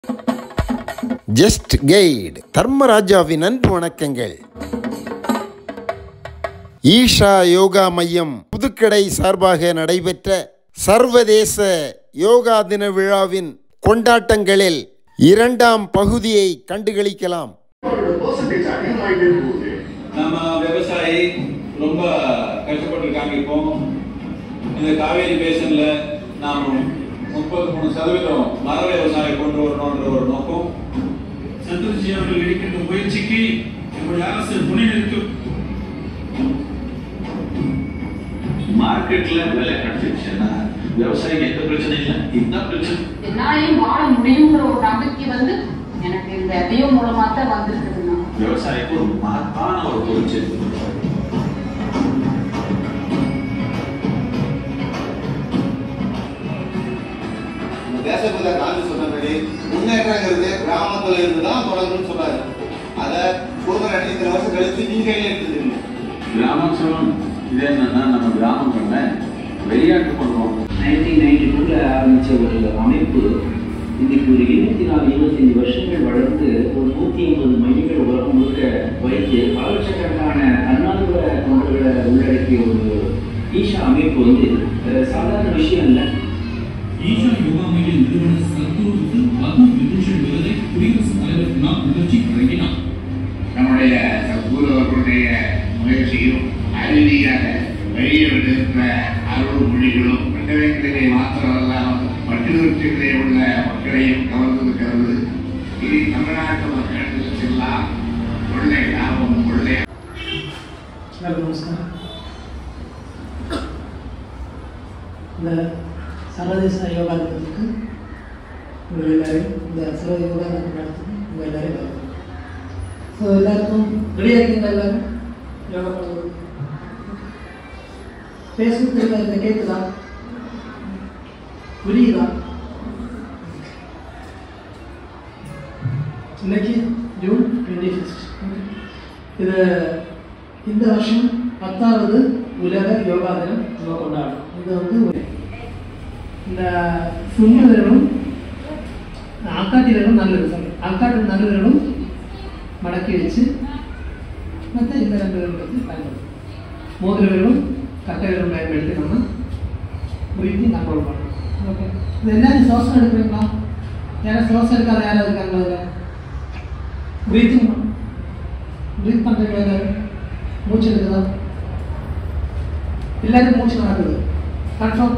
Just guide தர்மராஜாவின் அன்பு வணக்கங்கள் ஈஷா யோகா மையம் புதுக்கடை சார்பாக நடைபெற்ற சர்வதேச யோகா தின விழாவின் கொண்டாட்டங்களில் இரண்டாம் பகுதியை கண்டுகளிக்கலாம் பர்சன்டேஜ் அதிகமாயிட்டே போகுது நம்ம விவசாயி ரொம்ப கஷ்டப்பட்டிருக்காங்க இப்போ இந்த காவேரி பேசன்ல நாம் முப்பத்தி மூணு சதவீதம் மர விவசாயம் கொண்டு வரணுன்ற ஒரு நோக்கம் சந்தோஷ் ஜி அவர்கள் எடுக்கின்ற முயற்சிக்கு நம்முடைய அரசு துணை நிற்கும் மார்க்கெட்ல விலை கிடைச்சிருச்சுன்னா விவசாயிக்கு எந்த பிரச்சனை இல்லை இதுதான் பிரச்சனை என்னாலையும் வாழ முடியுங்கிற ஒரு நம்பிக்கை வந்து எனக்கு இந்த எதையோ மூலமா தான் வந்திருக்குதுண்ணா விவசாயிக்கு ஒரு மகத்தான ஒரு பொருட்சேர்ப்பு நம்ம தேசப்பிதா காந்தி சொன்னபடி முன்னேற்றங்கிறது கிராமத்துல இருந்து தான் தொடங்கணும்னு சொன்னாரு அத ஒரு ரெண்டு இத்தனை வருஷம் கழிச்சு நீங்க கையில எடுத்துருக்கீங்க கிராமம் சொல்லணும் இது என்னன்னா நம்ம கிராமங்கள்ல விளையாட்டு பண்ணுவோம் நைன்டீன் நைன்டி டூல ஆரம்பிச்ச ஒரு அமைப்பு இன்னைக்கு ஒரு இருபத்தி நாலு இருபத்தஞ்சு வருஷங்கள் வளர்ந்து ஒரு நூத்தி ஐம்பது மையங்கள் உலகம் முழுக்க வைத்து பல லட்சக்கணக்கான தன்னார்வ தொண்டர்களை உள்ளடக்கிய ஒரு ஈஷா அமைப்பு வந்து அஹ், சாதாரண விஷயம் இல்லை ஈஷா யோகா மைய நிறுவனர் சத்குருக்கு பத்ம விபூஷன் விருதை குடியரசுத் தலைவர் பிரணாப் முகர்ஜி வழங்கினார் நம்முடைய சத்குரு அவர்களுடைய முயற்சியும் அறிவியாக வெளியே விடுகின்ற அருள் மொழிகளும் மண்டலங்களிலே மாத்திரமல்லாமல் மற்றவற்றிலே உள்ள மக்களையும் கவர்ந்திருக்கிறது இது தமிழ்நாட்டு மக்களுக்கு எல்லாம் கொள்ளை லாபம் கொள்ளை எல்லாருக்கும் நமஸ்காரம் இந்த சர்வதேச யோகா தினத்துக்கு உங்கள் எல்லாரையும் இந்த சர்வ யோகா தினம் நடத்துக்கு உங்கள் எல்லாரையும் வரவேற்கிறேன் ஸோ எல்லாருக்கும் ரெடியாக இருக்கீங்களா எல்லாரும் யோகா பண்ணுறது ஃபேஸ்புக் இந்த கேட்குதா புரியுதா இன்னைக்கு ஜூன் டுவெண்ட்டி ஃபிஃப்த் இது இந்த வருஷம் பத்தாவது உலக யோகா தினம் நம்ம கொண்டாடுறோம் இது வந்து ஒரு- இந்த சுண்டு விரலும் ஆக்காட்டி விரலும் நல்ல விரல் ஆக்காட்டு நல்ல விரலும் மடக்கி வச்சு மற்ற இந்த ரெண்டு விரலும் வச்சு பயன்படுத்தும் மோதிர விரலும் கட்டை விரலும் பயன்படுத்தி நம்ம உயிர்த்தி கண்ட்ரோல் பண்ணணும் ஓகே இது எல்லாரும் சுவாசம் எடுக்கிறீங்களா யாரும் சுவாசம் எடுக்காத யாரும் இருக்காங்களா இதில் பிரீத்திங் பிரீத் பண்ணுறீங்களா எல்லாரும் மூச்சு இருக்குதா எல்லாருக்கும் மூச்சு நடக்குது கன்ஃபார்ம்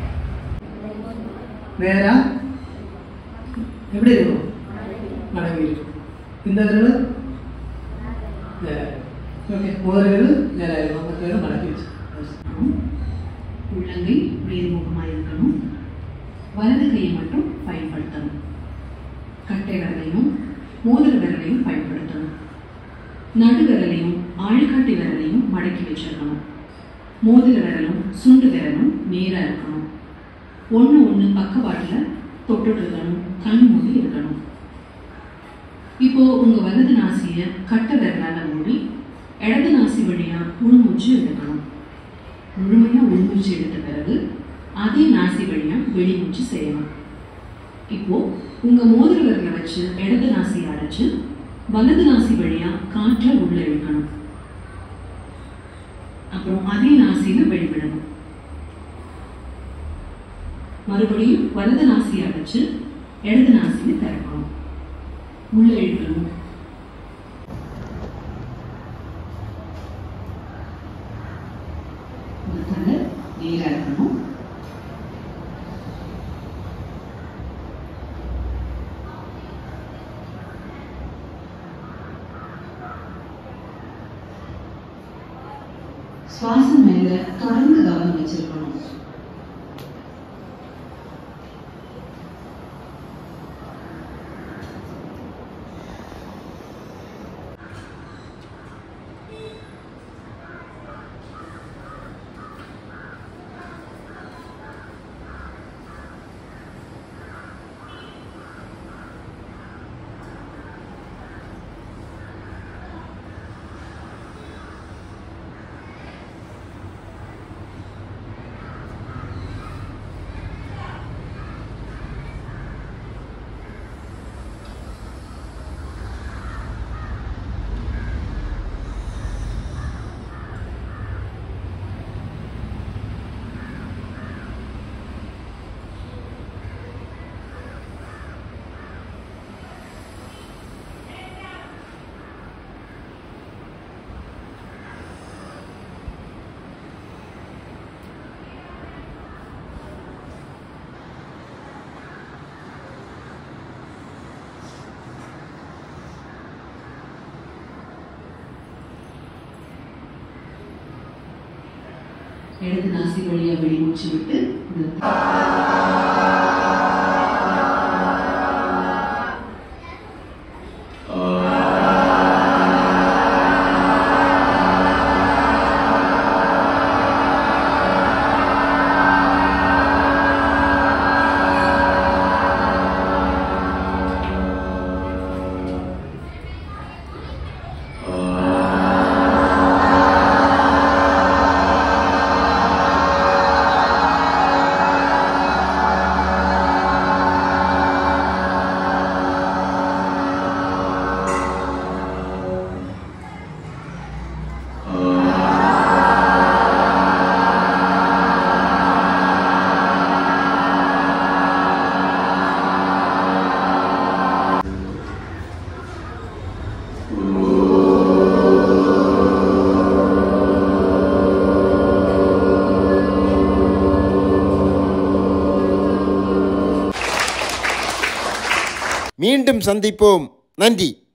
நேரா எப்படி இருக்கும் மடங்கி இருக்கும் இந்த விரல் நேரா ஓகே முதல் விரல் நேரா இருக்கும் மற்ற விரல் மடக்கி வச்சு உள்ளங்கை நேர்முகமாக இருக்கணும் வலது கையை மட்டும் பயன்படுத்தணும் கட்டை விரலையும் மோதிர விரலையும் பயன்படுத்தணும் நடு விரலையும் ஆள்காட்டி விரலையும் மடக்கி வச்சிருக்கணும் மோதிர விரலும் சுண்டு விரலும் நேரா இருக்கணும் ஒன்று ஒன்று பக்கவாட்டில் தொட்டுட்டு இருக்கணும் கண் மூடி இருக்கணும் இப்போ உங்க வலது நாசியை கட்டை விரலால மூடி இடது நாசி வழியா உள்மூச்சு எடுக்கணும் முழுமையா உள்மூச்சு எடுத்த பிறகு அதே நாசி வழியா வெளிமூச்சு செய்யணும் இப்போ உங்க மோதிர விரலை வச்சு இடது நாசி அடைச்சு வலது நாசி வழியா காற்றை உள்ள இழுக்கணும் அப்புறம் அதே நாசியில வெளிவிடணும் மறுபடியும் வலது நாசியை அடைச்சு இடது நாசியை திறக்கணும் உள்ள இழுக்கணும் ஒரு தலை நேரா இருக்கணும் சுவாசம் மேல தொடர்ந்து கவனம் வச்சிருக்கணும் இடது நாசி வழியா வெளிமூச்சு விட்டு நிறுத்து. மீண்டும் சந்திப்போம் நன்றி